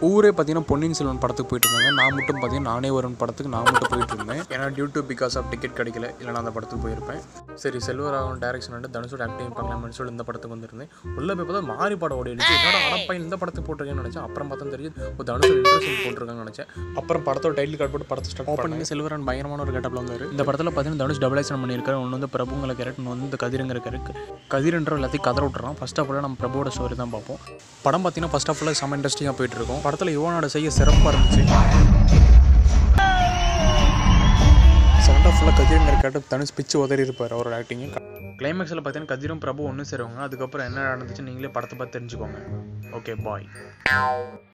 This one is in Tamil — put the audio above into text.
ஊரே பார்த்தீங்கன்னா பொன்னியின் செல்வன் படத்துக்கு போயிட்டு இருந்தாங்க நான் மட்டும் பார்த்தீங்கன்னா நானே வருவன் படத்துக்கு நான் மட்டும் போயிட்டு இருந்தேன் ஏன்னா due to because of ticket கிடைக்கல இல்லை நான் அந்த படத்துக்கு போயிருப்பேன் சரி செல்வராகவன் டேரக்ஷன் வந்து தனுஷோட ஆக்டிங் பண்ணலாம்னு சொல்லி இந்த படத்துக்கு வந்திருந்தேன் உள்ள போய் பார்த்தா மாறி படம் ஓடி இருந்துச்சு என்னடா அடப்பா இந்த படத்துக்கு போட்டிருக்கேன்னு நினச்சேன் அப்புறம் பார்த்தா தெரியுது ஒரு தனுஷோட இன்ட்ரெஸ்ட் போட்டிருக்காங்கன்னு நினச்சேன் அப்புறம் படத்தோட டைட்டில் கார்டு போட்டு படத்தை ஸ்டார்ட் ஓப்பனிங் செல்வரன் பயங்கரமான ஒரு கெட்டப்பில் வந்தார் இந்த படத்தில் பார்த்தீங்கன்னா தனுஷ் டபுள் ஆக்ஷன் பண்ணியிருக்காரு ஒன்று வந்து பிரபுங்கிற கேரக்டர் ஒன்று வந்து இந்த கதிருங்கிற கேரக்டர் கதிரன்ற எல்லாத்தையும் கதற விட்டுறான் ஃபர்ஸ்ட் ஆஃப் ஆல் நம்ம பிரபுவோட ஸ்டோரி தான் பார்ப்போம் படம் பார்த்தீங்கன்னா ஃபர்ஸ்ட் ஆஃப் ஆல் செம்ம இன்ட்ரெஸ்டிங்காக போயிட்டு இருக்கும் படத்தில் யுவனோட செய்ய சிறப்பாக இருந்துச்சு செகண்ட் ஆஃப் ஃபுல்லாக கதிரங்கிற கேரக்டர் தனுஷ் பிச்சு உதறி இருப்பார் அவரோட ஆக்டிங் கிளைமேக்ஸில் பார்த்தீங்கன்னா கதிரும் பிரபு ஒன்று சேருவாங்க அதுக்கப்புறம் என்ன நடந்துச்சு நீங்களே படத்தை பார்த்து தெரிஞ்சுக்கோங்க ஓகே பாய்